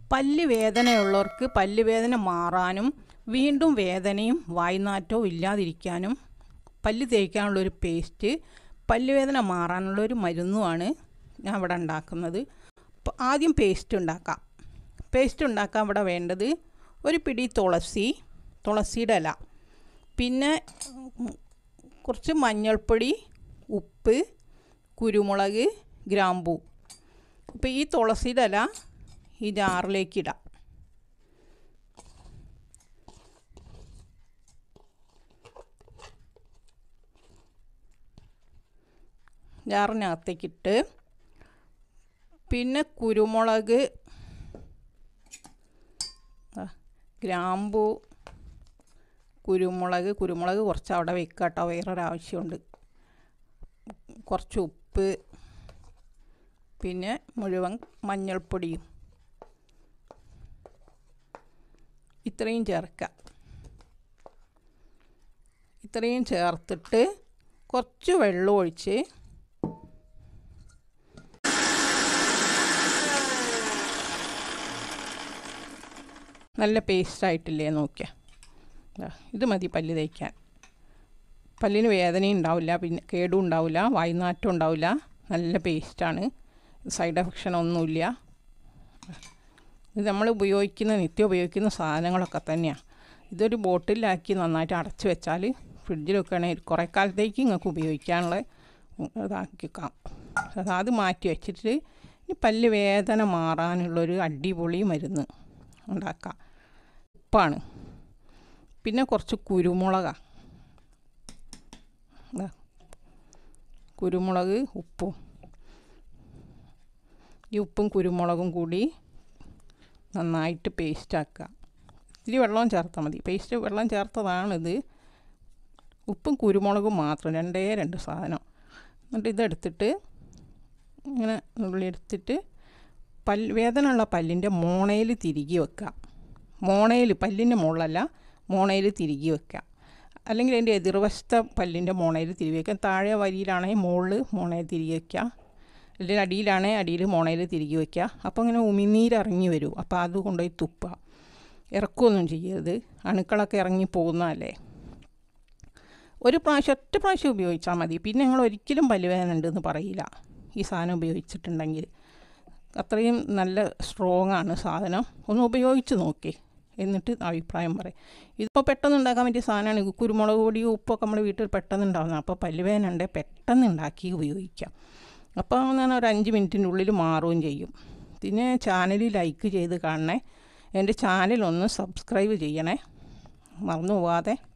പല്ല് വേദനയുള്ളവർക്ക് പല്ല് വേദന മാറാനും വീണ്ടും വേദനയും വായ്നാറ്റവും ഇല്ലാതിരിക്കാനും പല്ല് തേക്കാനുള്ളൊരു പേസ്റ്റ് പല്ല് വേദന മാറാനുള്ളൊരു മരുന്നുമാണ് ഞാൻ ഇവിടെ ഉണ്ടാക്കുന്നത് അപ്പോൾ ആദ്യം പേസ്റ്റ് ഉണ്ടാക്കാം പേസ്റ്റ് ഉണ്ടാക്കാൻ ഇവിടെ വേണ്ടത് ഒരു പിടി തുളസി തുളസിയുടെ ഇല പിന്നെ ഉം, കുറച്ച് മഞ്ഞൾപ്പൊടി ഉപ്പ് കുരുമുളക് ഗ്രാമ്പൂ അപ്പോൾ ഈ തുളസിയുടെ ഇല ഈ ജാറിലേക്ക് ഇടാം ജാറിനകത്തേക്കിട്ട് പിന്നെ കുരുമുളക് ആ, ഗ്രാമ്പൂ കുരുമുളക് കുരുമുളക് കുറച്ച് അവിടെ വെക്കുക കേട്ടോ വേറൊരാവശ്യമുണ്ട് കുറച്ച് ഉപ്പ് പിന്നെ മുഴുവൻ മഞ്ഞൾപ്പൊടിയും ഇത്രയും ചേർക്കുക ഇത്രയും ചേർത്തിട്ട് കുറച്ച് വെള്ളം ഒഴിച്ച് നല്ല പേസ്റ്റായിട്ടില്ലേ നോക്കിയാൽ ദാ, ഇത് മതി പല്ല് തേക്കാൻ പല്ലിന് വേദനയും ഉണ്ടാവില്ല പിന്നെ കേടും ഉണ്ടാവില്ല വായ്നാറ്റം ഉണ്ടാവില്ല നല്ല പേസ്റ്റാണ് സൈഡ് എഫക്ഷൻ ഒന്നുമില്ല ഇത് നമ്മൾ ഉപയോഗിക്കുന്ന നിത്യം ഉപയോഗിക്കുന്ന സാധനങ്ങളൊക്കെ തന്നെയാണ് ഇതൊരു ബോട്ടിലാക്കി നന്നായിട്ട് അടച്ച് വെച്ചാൽ ഫ്രിഡ്ജിൽ വെക്കുകയാണെങ്കിൽ കുറേ കാലത്തേക്ക് നിങ്ങൾക്ക് ഉപയോഗിക്കാനുള്ള ഉം, ഇതാക്കിക്കാം അത് അത് മാറ്റി വെച്ചിട്ട് ഈ പല്ല് വേദന മാറാനുള്ളൊരു അടിപൊളി മരുന്ന് ഉണ്ടാക്കാം ഉപ്പാണ് പിന്നെ കുറച്ച് കുരുമുളകാണ് ദാ, കുരുമുളക് ഉപ്പും ഈ ഉപ്പും കുരുമുളകും കൂടി നന്നായിട്ട് പേസ്റ്റാക്കുക ഇത്തിരി വെള്ളം ചേർത്താൽ മതി പേസ്റ്റ് വെള്ളം ചേർത്തതാണിത് ഉപ്പും കുരുമുളകും മാത്രം രണ്ടേ രണ്ട് സാധനം എന്നിട്ട് ഇതെടുത്തിട്ട് ഇങ്ങനെ ഉള്ളിയെടുത്തിട്ട് പല്ല് വേദനയുള്ള പല്ലിൻ്റെ മോണയിൽ തിരികെ വെക്കുക മോണയിൽ പല്ലിൻ്റെ മുകളിലല്ല മോണയിൽ തിരികെ വെക്കുക അല്ലെങ്കിൽ അതിൻ്റെ എതിർവശത്തെ പല്ലിൻ്റെ മോണയിൽ തിരികെ വയ്ക്കുക താഴെ വരിയിലാണെങ്കിൽ മുകളിൽ മോണയിൽ തിരികെ വയ്ക്കുക അല്ലെങ്കിൽ അടിയിലാണെങ്കിൽ അടിയിൽ മോണയിൽ തിരികെ വയ്ക്കുക അപ്പോൾ ഇങ്ങനെ ഉമിനീരിറങ്ങി വരും അപ്പോൾ അത് കൊണ്ടുപോയി തുപ്പുക ഇറക്കുകയൊന്നും ചെയ്യരുത് അണുക്കളൊക്കെ ഇറങ്ങി പോകുന്നതല്ലേ ഒരു പ്രാവശ്യം ഒറ്റ പ്രാവശ്യം ഉപയോഗിച്ചാൽ മതി പിന്നെ ഞങ്ങൾ ഒരിക്കലും പല്ലുവേദന ഉണ്ടെന്ന് പറയില്ല ഈ സാധനം ഉപയോഗിച്ചിട്ടുണ്ടെങ്കിൽ അത്രയും നല്ല സ്ട്രോങ് ആണ് സാധനം ഒന്ന് ഉപയോഗിച്ച് നോക്കി എന്നിട്ട് അഭിപ്രായം പറയും ഇതിപ്പോൾ പെട്ടെന്ന് ഉണ്ടാക്കാൻ പറ്റിയ സാധനമാണ് ഇത് കുരുമുളക് പൊടിയും ഉപ്പൊക്കെ നമ്മുടെ വീട്ടിൽ പെട്ടെന്ന് ഉണ്ടാകുന്നത് അപ്പോൾ പല്ലുവേദന ഉണ്ടെങ്കിൽ പെട്ടെന്ന് ഉണ്ടാക്കി ഉപയോഗിക്കാം അപ്പോൾ ഞാൻ ഒരു അഞ്ച് മിനിറ്റിൻ്റെ ഉള്ളിൽ മാറുകയും ചെയ്യും പിന്നെ ചാനൽ ലൈക്ക് ചെയ്ത് കാണണേ എൻ്റെ ചാനൽ ഒന്ന് സബ്സ്ക്രൈബ് ചെയ്യണേ മറന്നു പോവാതെ